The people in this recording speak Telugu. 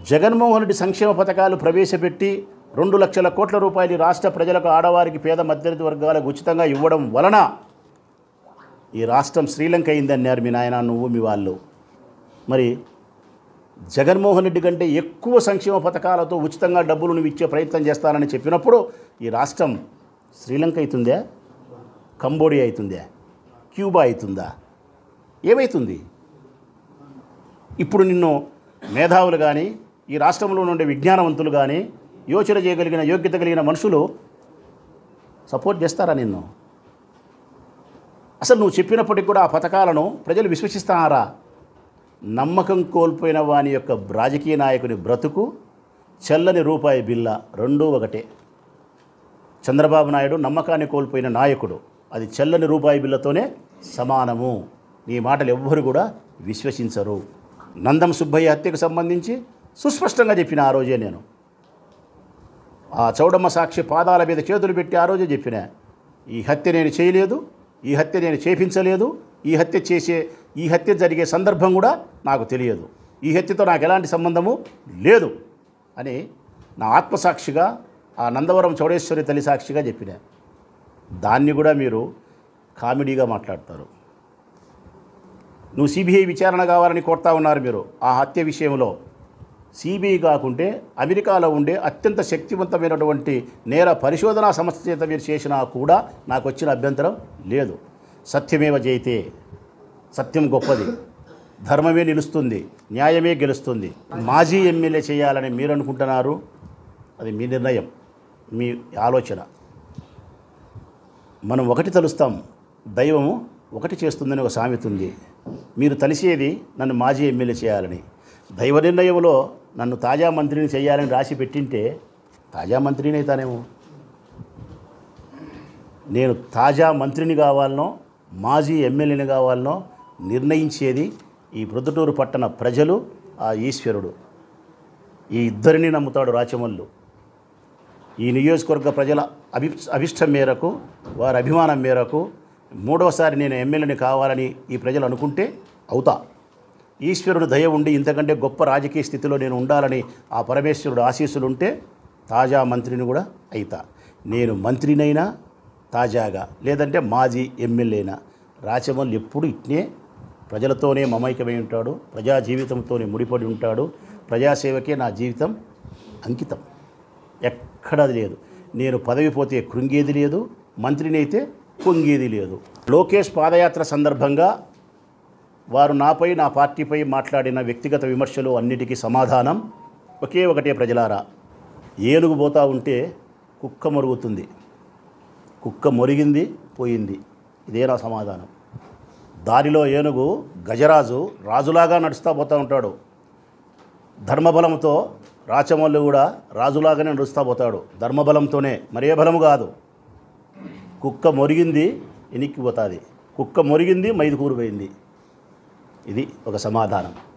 జగన్మోహన్ రెడ్డి సంక్షేమ పథకాలు ప్రవేశపెట్టి రెండు లక్షల కోట్ల రూపాయలు ఈ రాష్ట్ర ప్రజలకు ఆడవారికి పేద మధ్యతరగతి వర్గాలకు ఉచితంగా ఇవ్వడం వలన ఈ రాష్ట్రం శ్రీలంక అయిందన్నారు మీ నాయన నువ్వు మీ వాళ్ళు మరి జగన్మోహన్ రెడ్డి కంటే ఎక్కువ సంక్షేమ పథకాలతో ఉచితంగా డబ్బులు నువ్వు ఇచ్చే ప్రయత్నం చేస్తానని చెప్పినప్పుడు ఈ రాష్ట్రం శ్రీలంక అవుతుందా కంబోడియా అవుతుందా క్యూబా అవుతుందా ఏమవుతుంది ఇప్పుడు నిన్ను మేధావులు కానీ ఈ రాష్ట్రంలో ఉండే విజ్ఞానవంతులు కానీ యోచన చేయగలిగిన యోగ్యత కలిగిన మనుషులు సపోర్ట్ చేస్తారా నిన్ను అసలు నువ్వు చెప్పినప్పటికి కూడా ఆ పథకాలను ప్రజలు విశ్వసిస్తారా నమ్మకం కోల్పోయిన వాని యొక్క రాజకీయ నాయకుని బ్రతుకు చెల్లని రూపాయి బిల్ల రెండూ ఒకటే చంద్రబాబు నాయుడు నమ్మకాన్ని కోల్పోయిన నాయకుడు అది చెల్లని రూపాయి బిల్లతోనే సమానము నీ మాటలు ఎవ్వరు కూడా విశ్వసించరు నందం సుబ్బయ్య హత్యకు సంబంధించి సుస్పష్టంగా చెప్పిన ఆ రోజే నేను ఆ చౌడమ్మ సాక్షి పాదాల మీద చేతులు పెట్టి ఆ రోజే చెప్పిన ఈ హత్య నేను చేయలేదు ఈ హత్య నేను చేపించలేదు ఈ హత్య చేసే ఈ హత్య జరిగే సందర్భం కూడా నాకు తెలియదు ఈ హత్యతో నాకు ఎలాంటి సంబంధము లేదు అని నా ఆత్మసాక్షిగా ఆ నందవరం చౌడేశ్వరి తల్లి సాక్షిగా చెప్పిన దాన్ని కూడా మీరు కామెడీగా మాట్లాడతారు నువ్వు సిబిఐ విచారణ కావాలని కోరుతా ఉన్నారు మీరు ఆ హత్య విషయంలో సిబిఐ కాకుంటే అమెరికాలో ఉండే అత్యంత శక్తివంతమైనటువంటి నేర పరిశోధనా సంస్థ చేత మీరు చేసినా కూడా నాకు వచ్చిన అభ్యంతరం లేదు సత్యమేవ జయితే సత్యం గొప్పది ధర్మమే నిలుస్తుంది న్యాయమే గెలుస్తుంది మాజీ ఎమ్మెల్యే చేయాలని మీరు అనుకుంటున్నారు అది మీ నిర్ణయం మీ ఆలోచన మనం ఒకటి తలుస్తాం దైవము ఒకటి చేస్తుందని ఒక సామెత ఉంది మీరు తలిసేది నన్ను మాజీ ఎమ్మెల్యే చేయాలని దైవ నిర్ణయంలో నన్ను తాజా మంత్రిని చేయాలని రాసి పెట్టింటే తాజా మంత్రిని అవుతానేమో నేను తాజా మంత్రిని కావాలనో మాజీ ఎమ్మెల్యేని కావాలనో నిర్ణయించేది ఈ ప్రొద్దుటూరు పట్టణ ప్రజలు ఆ ఈశ్వరుడు ఈ ఇద్దరిని నమ్ముతాడు రాచమల్లు ఈ నియోజకవర్గ ప్రజల అభి అభిష్టం మేరకు వారి అభిమానం మేరకు మూడవసారి నేను ఎమ్మెల్యేని కావాలని ఈ ప్రజలు అనుకుంటే అవుతా ఈశ్వరుడు దయ ఉండి ఇంతకంటే గొప్ప రాజకీయ స్థితిలో నేను ఉండాలని ఆ పరమేశ్వరుడు ఆశీస్సులు ఉంటే తాజా మంత్రిని కూడా అయితా నేను మంత్రినైనా తాజాగా లేదంటే మాజీ ఎమ్మెల్యేనా రాచమల్లి ఎప్పుడు ఇట్నే ప్రజలతోనే మమైకమై ఉంటాడు ప్రజా జీవితంతోనే ముడిపడి ఉంటాడు ప్రజాసేవకే నా జీవితం అంకితం ఎక్కడది లేదు నేను పదవి పోతే కృంగేది లేదు మంత్రిని అయితే పొంగేది లేదు లోకేష్ పాదయాత్ర సందర్భంగా వారు నాపై నా పార్టీపై మాట్లాడిన వ్యక్తిగత విమర్శలు అన్నిటికీ సమాధానం ఒకే ఒకటే ప్రజలారా ఏనుగు పోతా ఉంటే కుక్క మరుగుతుంది కుక్క మొరిగింది పోయింది ఇదే నా సమాధానం దారిలో ఏనుగు గజరాజు రాజులాగా నడుస్తూ పోతూ ఉంటాడు ధర్మబలంతో రాచమల్లు కూడా రాజులాగానే నడుస్తూ పోతాడు ధర్మబలంతోనే మరే బలము కాదు కుక్క మొరిగింది ఎనిక్కిపోతుంది కుక్క మొరిగింది మైదుకూరు పోయింది ఇది ఒక సమాధానం